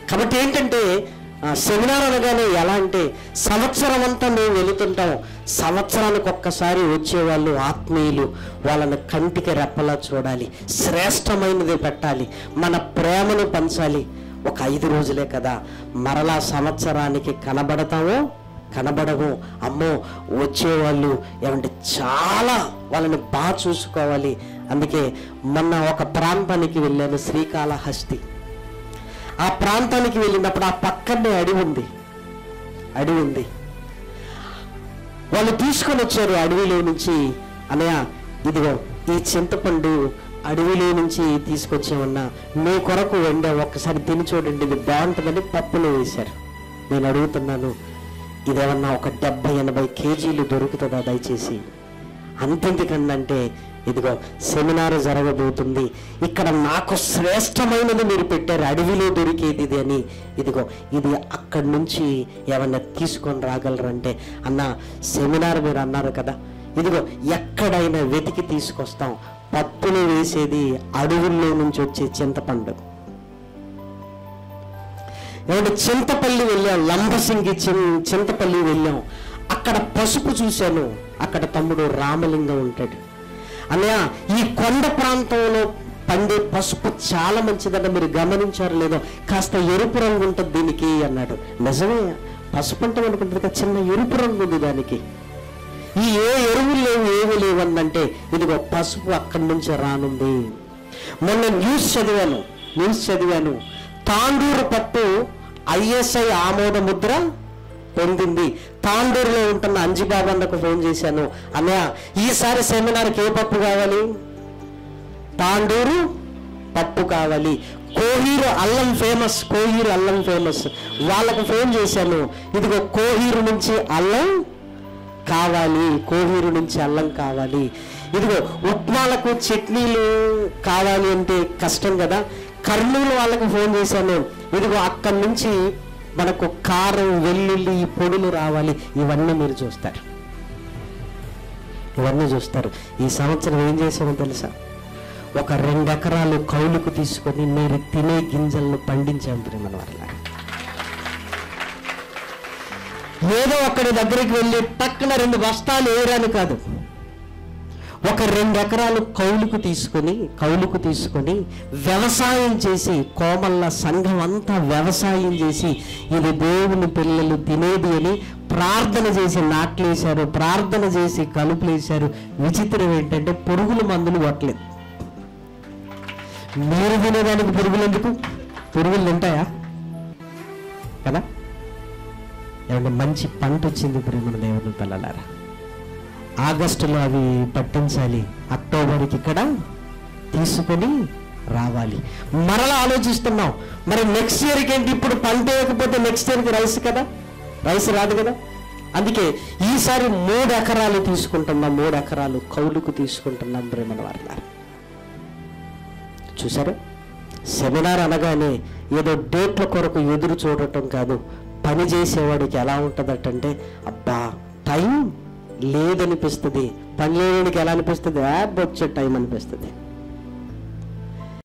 కాబట్టి ఏంటంటే ఆ, సెమినార్ అనగానే ఎలా అంటే సంవత్సరం అంతా మేము వెళుతుంటాం సంవత్సరానికి ఒక్కసారి వచ్చేవాళ్ళు ఆత్మీయులు వాళ్ళని కంటికి రెప్పలా చూడాలి శ్రేష్టమైనది పెట్టాలి మన ప్రేమను పంచాలి ఒక ఐదు రోజులే కదా మరలా సంవత్సరానికి కనబడతామో కనబడము అమ్మో వచ్చేవాళ్ళు ఏమంటే చాలా వాళ్ళని బాగా చూసుకోవాలి అందుకే మొన్న ఒక ప్రాంతానికి వెళ్ళాను శ్రీకాళహస్తి ఆ ప్రాంతానికి వెళ్ళినప్పుడు ఆ పక్కనే అడవి ఉంది అడవి ఉంది వాళ్ళు తీసుకొని వచ్చారు అడవిలో నుంచి అనయ్య ఇదిగో ఈ చింతపండు అడవిలో నుంచి తీసుకొచ్చామన్నా మీ కొరకు వండే ఒక్కసారి తిని చూడండి ఇది బాగుంటుందని పప్పులో వేశారు నేను అడుగుతున్నాను ఇదేమన్నా ఒక డెబ్బై ఎనభై కేజీలు దొరుకుతుందా దయచేసి అంతెందుకంటే ఇదిగో సెమినార్ జరగబోతుంది ఇక్కడ నాకు శ్రేష్టమైనది మీరు పెట్టారు అడవిలో దొరికేది ఇది అని ఇదిగో ఇది అక్కడి నుంచి ఏమన్నా తీసుకొని రాగలరంటే అన్న సెమినార్ మీరు అన్నారు కదా ఇదిగో ఎక్కడైనా వెతికి తీసుకొస్తాం పప్పులు వేసేది అడవుల్లో నుంచి వచ్చే చింతపండు ఏమంటే చింతపల్లి వెళ్ళాం లంబసింగి చిన్ చింతపల్లి వెళ్ళాం అక్కడ పసుపు చూశాను అక్కడ తమ్ముడు రామలింగం ఉంటాడు అన్నయ్య ఈ కొండ ప్రాంతంలో పండే పసుపు చాలా మంచిదన్న మీరు గమనించారు లేదో కాస్త ఎరుపు రంగు ఉంటుంది దీనికి అన్నాడు నిజమే పసుపు అంటే అనుకుంటుంది కదా చిన్న ఎరుపు రంగు ఉంది దానికి ఈ ఏ ఎరువులు లేవు ఏమి లేవు అన్నంటే ఇదిగో పసుపు అక్కడి నుంచి రానుంది మొన్న న్యూస్ చదివాను న్యూస్ చదివాను తాండూరు పట్టు ఐఎస్ఐ ఆమోద ముద్ర పొందింది తాండూరులో ఉంటున్న అంజిబాబు అన్నకు ఫోన్ చేశాను అన్నయ్య ఈసారి సెమినార్కి ఏ పప్పు కావాలి తాండూరు పప్పు కావాలి కోహీరు అల్లం ఫేమస్ కోహీరు అల్లం ఫేమస్ వాళ్ళకు ఫోన్ చేశాను ఇదిగో కోహీరు నుంచి అల్లం కావాలి కోహీరు నుంచి అల్లం కావాలి ఇదిగో ఉప్మాలకు చట్నీలు కావాలి అంటే కష్టం కదా కర్నూలు వాళ్ళకు ఫోన్ చేశాను ఇదిగో అక్కడి నుంచి మనకు కారం వెల్లుల్లి ఈ పొడులు రావాలి ఇవన్నీ మీరు చూస్తారు ఇవన్నీ చూస్తారు ఈ సంవత్సరం ఏం చేసామో తెలుసా ఒక రెండు ఎకరాలు కౌలుకు తీసుకొని మీరు తినే గింజలను పండించాం ప్రేమల వల్ల ఏదో ఒకరి దగ్గరికి వెళ్ళి టక్కున రెండు బస్తాలు ఏరాని కాదు ఒక రెండు ఎకరాలు కౌలుకు తీసుకొని కౌలుకు తీసుకొని వ్యవసాయం చేసి కోమల్ల సంఘం అంతా వ్యవసాయం చేసి ఇది దేవుని పిల్లలు తినేది అని ప్రార్థన చేసి నాట్లేశారు ప్రార్థన చేసి కలుపులేశారు విచిత్రం ఏంటంటే పురుగుల మందులు కొట్టలేదు మీరు తినేదానికి పురుగులు ఎందుకు పురుగులు తింటాయా కదా ఏమంటే మంచి పంట వచ్చింది ప్రేమను దేవుని పిల్లలారా ఆగస్టులో అవి పట్టించాలి అక్టోబర్కి ఇక్కడ తీసుకొని రావాలి మరలా ఆలోచిస్తున్నాం మరి నెక్స్ట్ ఇయర్కి ఏంటి ఇప్పుడు పంట వేయకపోతే నెక్స్ట్ ఇయర్కి రైస్ కదా రైస్ రాదు కదా అందుకే ఈసారి మూడు ఎకరాలు తీసుకుంటున్నాం మూడు ఎకరాలు కౌలుకు తీసుకుంటున్నాం ప్రేమల వారిలా చూసారా సెమినార్ అనగానే ఏదో డేట్ల కొరకు ఎదురు చూడటం కాదు పని చేసేవాడికి ఎలా ఉంటుందటంటే అబ్బా టైం లేదనిపిస్తుంది పని లేనివాడికి ఎలా అనిపిస్తుంది యాప్ వచ్చే టైం అనిపిస్తుంది